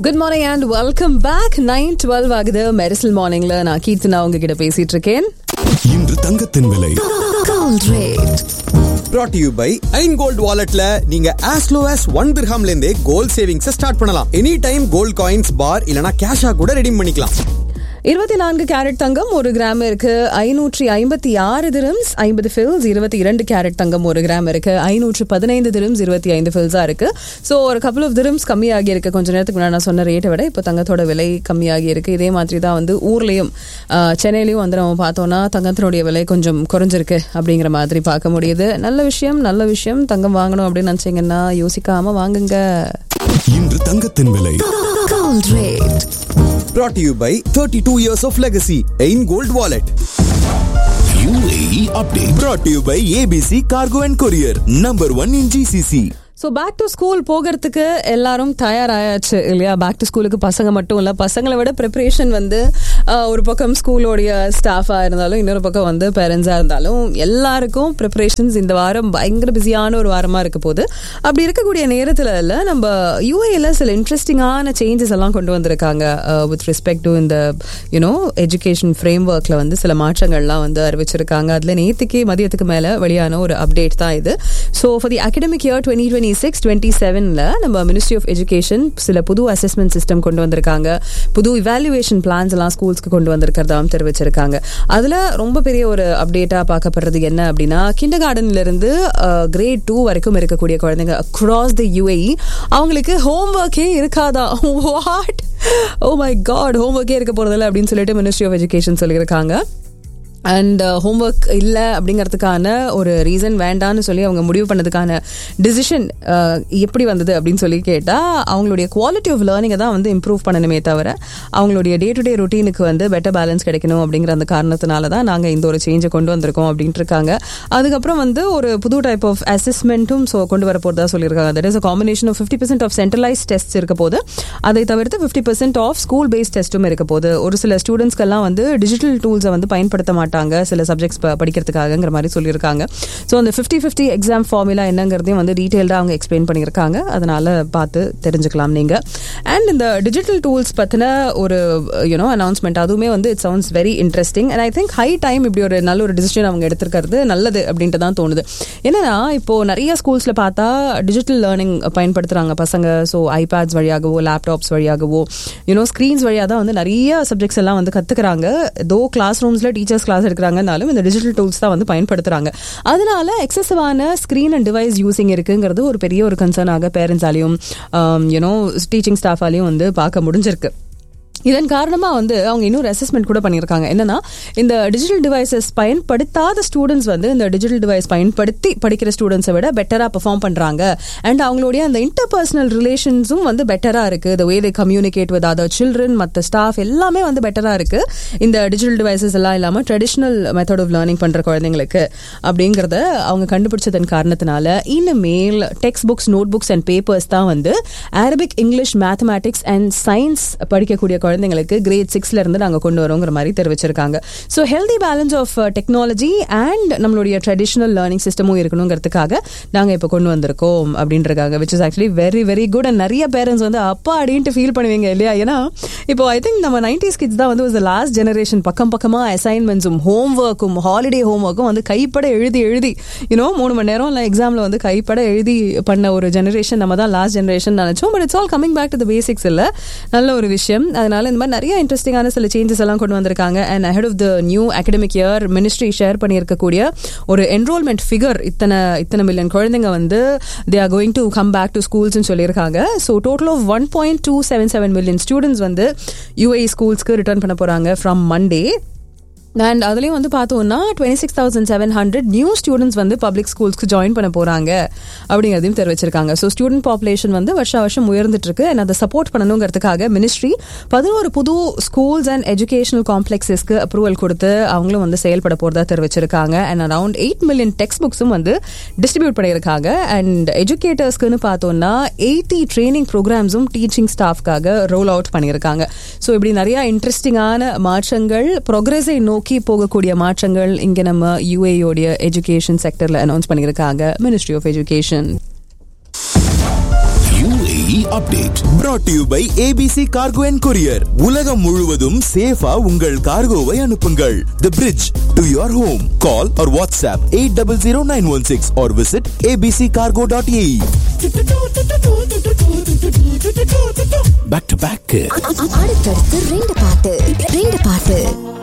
Good morning and welcome back nine twelve ஆகுது மெரிசல் மார்னிங்ல நான் கீர்த்தனா உங்ககிட்ட பேசிட்டு இருக்கேன் இன்று தங்கத்தின் விலை Gold rate. brought to you by ஐன் கோல்ட் வாலெட்ல நீங்க as low as ஒன் திர்ஹாம்ல இருந்தே கோல்ட் சேவிங்ஸ் ஸ்டார்ட் பண்ணலாம் any time gold coins bar இல்லனா கேஷா கூட ரெடீம் பண்ணிக்கலாம் இருபத்தி நான்கு கேரட் தங்கம் ஒரு கிராம் இருக்கு ஐநூற்றி ஐம்பத்தி ஆறு திரம்ஸ் ஐம்பது ஃபில்ஸ் இருபத்தி இரண்டு கேரட் தங்கம் ஒரு கிராம் இருக்கு ஐநூற்று பதினைந்து திரம்ஸ் இருபத்தி ஐந்து ஃபில்ஸா இருக்கு ஸோ ஒரு கப்பல் ஆஃப் திரம்ஸ் கம்மியாகி இருக்கு கொஞ்ச நேரத்துக்கு முன்னாடி நான் சொன்ன ரேட்டை விட இப்போ தங்கத்தோட விலை கம்மியாகி இருக்கு இதே மாதிரி தான் வந்து ஊர்லயும் ஆஹ், சென்னையிலயும் வந்து நம்ம பார்த்தோம்னா தங்கத்தினுடைய விலை கொஞ்சம் குறைஞ்சிருக்கு அப்படிங்கிற மாதிரி பார்க்க முடியுது நல்ல விஷயம் நல்ல விஷயம் தங்கம் வாங்கணும் அப்படின்னு நினைச்சீங்கன்னா யோசிக்காம வாங்குங்க இன்று தங்கத்தின் விலை Gold rate. brought to you by 32 years of legacy ஐன் gold wallet UAE update brought to you by ABC Cargo and Courier number 1 in GCC so back to school போகிறதுக்கு எல்லாரும் தயாராயாச்சு இல்லையா பேக் டு ஸ்கூலுக்கு பசங்க மட்டும் இல்லை பசங்களை விட ப்ரிப்பரேஷன் வந்து ஆஹ், ஒரு பக்கம் ஸ்கூலோடைய ஸ்டாஃபாக இருந்தாலும் இன்னொரு பக்கம் வந்து பேரண்ட்ஸாக இருந்தாலும் எல்லாருக்கும் ப்ரிப்பரேஷன்ஸ் இந்த வாரம் பயங்கர பிஸியான ஒரு வாரமாக இருக்க போகுது அப்படி இருக்கக்கூடிய நேரத்தில் இல்லை நம்ம யூஏல சில இன்ட்ரெஸ்டிங்கான சேஞ்சஸ் எல்லாம் கொண்டு வந்திருக்காங்க வித் ரெஸ்பெக்ட் டு இந்த யூனோ எஜுகேஷன் ஃப்ரேம் ஒர்க்கில் வந்து சில மாற்றங்கள்லாம் வந்து அறிவிச்சிருக்காங்க அதில் நேற்றுக்கே மதியத்துக்கு மேலே வெளியான ஒரு அப்டேட் தான் இது so for the academic year twenty twenty six twenty செவனில் நம்ம மினிஸ்ட்ரி ஆஃப் எஜுகேஷன் சில புது அசஸ்மெண்ட் சிஸ்டம் கொண்டு வந்திருக்காங்க புது இவாலுவேஷன் பிளான்ஸ் எல்லாம் ஸ்கூல்ஸ்க்கு கொண்டு வந்திருக்கிறதாவும் தெரிவிச்சிருக்காங்க அதில் ரொம்ப பெரிய ஒரு அப்டேட்டாக பார்க்கப்படுறது என்ன அப்படின்னா கிண்டர் கார்டன்லேருந்து கிரேட் டூ வரைக்கும் இருக்கக்கூடிய குழந்தைங்க அக்ராஸ் த யூஏஇ அவங்களுக்கு ஹோம் ஒர்க்கே இருக்காதா வாட் ஓ மை காட் ஹோம் ஒர்க்கே இருக்க போகிறதில்ல அப்படின்னு சொல்லிட்டு மினிஸ்ட்ரி ஆஃப் எஜுகேஷன் சொல்லியிருக்காங்க அண்ட் ஹோம்ஒர்க் இல்லை அப்படிங்கிறதுக்கான ஒரு ரீசன் வேண்டான்னு சொல்லி அவங்க முடிவு பண்ணதுக்கான டிசிஷன் எப்படி வந்தது அப்படின்னு சொல்லி கேட்டால் அவங்களுடைய குவாலிட்டி ஆஃப் லேர்னிங்கை தான் வந்து இம்ப்ரூவ் பண்ணணுமே தவிர அவங்களுடைய டே டு டே ரொட்டீனுக்கு வந்து பெட்டர் பேலன்ஸ் கிடைக்கணும் அப்படிங்கிற அந்த காரணத்தினால தான் நாங்கள் இந்த ஒரு சேஞ்சை கொண்டு வந்திருக்கோம் அப்படின்ட்டு இருக்காங்க அதுக்கப்புறம் வந்து ஒரு புது டைப் ஆஃப் அசஸ்மெண்ட்டும் ஸோ கொண்டு வர போகிறதா சொல்லியிருக்காங்க that is a combination of fifty percent of centralise test இருக்க போது அதை தவிர்த்து fifty percent of school based டெஸ்ட்டும் இருக்க போது ஒரு சில ஸ்டூடெண்ட்ஸ்க்கெல்லாம் வந்து டிஜிட்டல் டூல்ஸை வந்து பயன்படுத்த மாட்டாங்க சில சப்ஜெக்ட்ஸ் படிக்கிறதுக்காகங்கிற மாதிரி சொல்லியிருக்காங்க ஸோ அந்த ஃபிஃப்டி ஃபிஃப்டி எக்ஸாம் ஃபார்முலா என்னங்கிறதையும் வந்து டீட்டெயில்டாக அவங்க எக்ஸ்பிளைன் பண்ணியிருக்காங்க அதனால பார்த்து தெரிஞ்சுக்கலாம் நீங்கள் அண்ட் இந்த டிஜிட்டல் டூல்ஸ் பற்றின ஒரு யூனோ அனௌன்ஸ்மெண்ட் அதுவுமே வந்து it sounds very interesting and I think high time இப்படி ஒரு நல்ல ஒரு டிசிஷன் அவங்க எடுத்திருக்கிறது நல்லது அப்படின்ட்டு தான் தோணுது என்னன்னா இப்போ நிறைய ஸ்கூல்ஸில் பார்த்தா டிஜிட்டல் லேர்னிங் பயன்படுத்துகிறாங்க பசங்க ஸோ ஐபேட்ஸ் வழியாகவோ லேப்டாப்ஸ் வழியாகவோ யூனோ ஸ்க்ரீன்ஸ் வழியாக தான் வந்து நிறைய சப்ஜெக்ட்ஸ் எல்லாம் வந்து கற்றுக்குறாங்க தோ கிளாஸ் ரூம்ஸில் டீச்சர்ஸ் கிளாஸ் எடுக்கிறாங்கனாலும் இந்த டிஜிட்டல் டூல்ஸ் தான் வந்து பயன்படுத்துகிறாங்க அதனால எக்ஸசிவான ஸ்க்ரீன் அண்ட் டிவைஸ் யூசிங் இருக்குங்கிறது ஒரு பெரிய ஒரு கன்சர்னாக பேரண்ட்ஸாலையும் யூனோ டீச்சிங் ஸ்டாஃபாலையும் வந்து பார்க்க முடிஞ்சிருக்கு இதன் காரணமா வந்து அவங்க இன்னொரு அசஸ்மெண்ட் கூட பண்ணியிருக்காங்க என்னன்னா இந்த டிஜிட்டல் டிவைசஸ் பயன்படுத்தாத ஸ்டூடெண்ட்ஸ் வந்து இந்த டிஜிட்டல் டிவைஸ் பயன்படுத்தி படிக்கிற ஸ்டூடெண்ட்ஸை விட பெட்டரா பெர்ஃபார்ம் பண்றாங்க அண்ட் அவங்களுடைய அந்த இன்டர்பர்சனல் ரிலேஷன்ஸும் வந்து பெட்டரா இருக்கு the way they communicate with other children மற்ற ஸ்டாஃப் எல்லாமே வந்து பெட்டரா இருக்கு இந்த டிஜிட்டல் டிவைசஸ் எல்லாம் இல்லாம ட்ரெடிஷ்னல் மெத்தட் ஆஃப் லேர்னிங் பண்ற குழந்தைங்களுக்கு அப்படிங்கறத அவங்க கண்டுபிடிச்சதன் காரணத்தினால இனிமேல் textbooks notebooks and papers தான் வந்து Arabic English mathematics and science படிக்கக்கூடிய குழந்தைங்களுக்கு கிரேட் சிக்ஸ்ல இருந்து நாங்க கொண்டு வரோங்கிற மாதிரி தெரிவிச்சிருக்காங்க so healthy balance of technology and நம்மளுடைய ட்ரெடிஷ்னல் லேர்னிங் சிஸ்டமும் இருக்கணுங்கிறதுக்காக நாங்க இப்போ கொண்டு வந்திருக்கோம் அப்படின்றாங்க which is actually very very good and நிறைய பேரண்ட்ஸ் வந்து அப்பா அப்படின்ட்டு ஃபீல் பண்ணுவீங்க இல்லையா ஏன்னா இப்போ ஐ திங்க் நம்ம நைன்டிஸ் கிட்ஸ் தான் வந்து லாஸ்ட் ஜெனரேஷன் பக்கம் பக்கமா அசைன்மெண்ட்ஸும் ஹோம் ஒர்க்கும் ஹாலிடே ஹோம் ஒர்க்கும் வந்து கைப்பட எழுதி எழுதி யூனோ மூணு மணி நேரம் இல்லை எக்ஸாம்ல வந்து கைப்பட எழுதி பண்ண ஒரு ஜெனரேஷன் நம்ம தான் லாஸ்ட் ஜெனரேஷன் நினைச்சோம் but it's all coming back to the basics இல்லை நல்ல ஒரு விஷயம் அதனால இந்த மாதிரி நிறைய இன்ட்ரெஸ்டிங்கான சில சேஞ்சஸ் எல்லாம் கொண்டு வந்திருக்காங்க and ahead of the new academic year ministry share பண்ணியிருக்கக்கூடிய ஒரு என்ரோல்மெண்ட் ஃபிகர் இத்தனை இத்தனை மில்லியன் குழந்தைங்க வந்து they are going to come back to ஸ்கூல்ஸ்னு சொல்லியிருக்காங்க so total of one point two seven seven million students வந்து யூஏ ஸ்கூல்ஸ்க்கு ரிட்டர்ன் பண்ண போகிறாங்க ஃப்ரம் மண்டே அண்ட் அதுலேயும் வந்து பார்த்தோம்னா twenty six thousand seven hundred new students வந்து பப்ளிக் ஸ்கூல்ஸ்க்கு ஜாயின் பண்ண போகிறாங்க அப்படிங்கிறதையும் தெரிவிச்சிருக்காங்க ஸோ ஸ்டூடெண்ட் பாப்புலேஷன் வந்து வருஷ வருஷம் உயர்ந்துட்டு இருக்கு அண்ட் அதை சப்போர்ட் பண்ணணுங்கிறதுக்காக மினிஸ்ட்ரி பதினோரு புது ஸ்கூல்ஸ் அண்ட் எஜுகேஷனல் காம்ப்ளெக்ஸஸ்க்கு அப்ரூவல் கொடுத்து அவங்களும் வந்து செயல்பட போகிறதா தெரிவிச்சிருக்காங்க அண்ட் அரவுண்ட் எயிட் மில்லியன் டெக்ஸ்ட் புக்ஸும் வந்து டிஸ்ட்ரிபியூட் பண்ணியிருக்காங்க அண்ட் எஜுகேட்டர்ஸ்க்குன்னு பார்த்தோம்னா எயிட்டி ட்ரைனிங் ப்ரோக்ராம்ஸும் டீச்சிங் ஸ்டாஃப்காக ரோல் அவுட் பண்ணியிருக்காங்க ஸோ இப்படி நிறைய இன்ட்ரெஸ்டிங்கான மாற்றங்கள் ப்ரோக்ரஸை நோக்கி போகக்கூடிய மாற்றங்கள் இங்க நம்ம யூஏயோடைய எஜுகேஷன் செக்டர்ல அனௌன்ஸ் பண்ணியிருக்காங்க ministry of education UAE update. brought to you by ABC Cargo and Courier. உலகம் முழுவதும் சேஃபா உங்கள் கார்கோவை அனுப்புங்கள். The bridge to your home. Call or WhatsApp 800916 or visit abccargo.ae. Back to back. அடுத்தடுத்து ரெண்டு பாட்டு ரெண்டு பாட்டு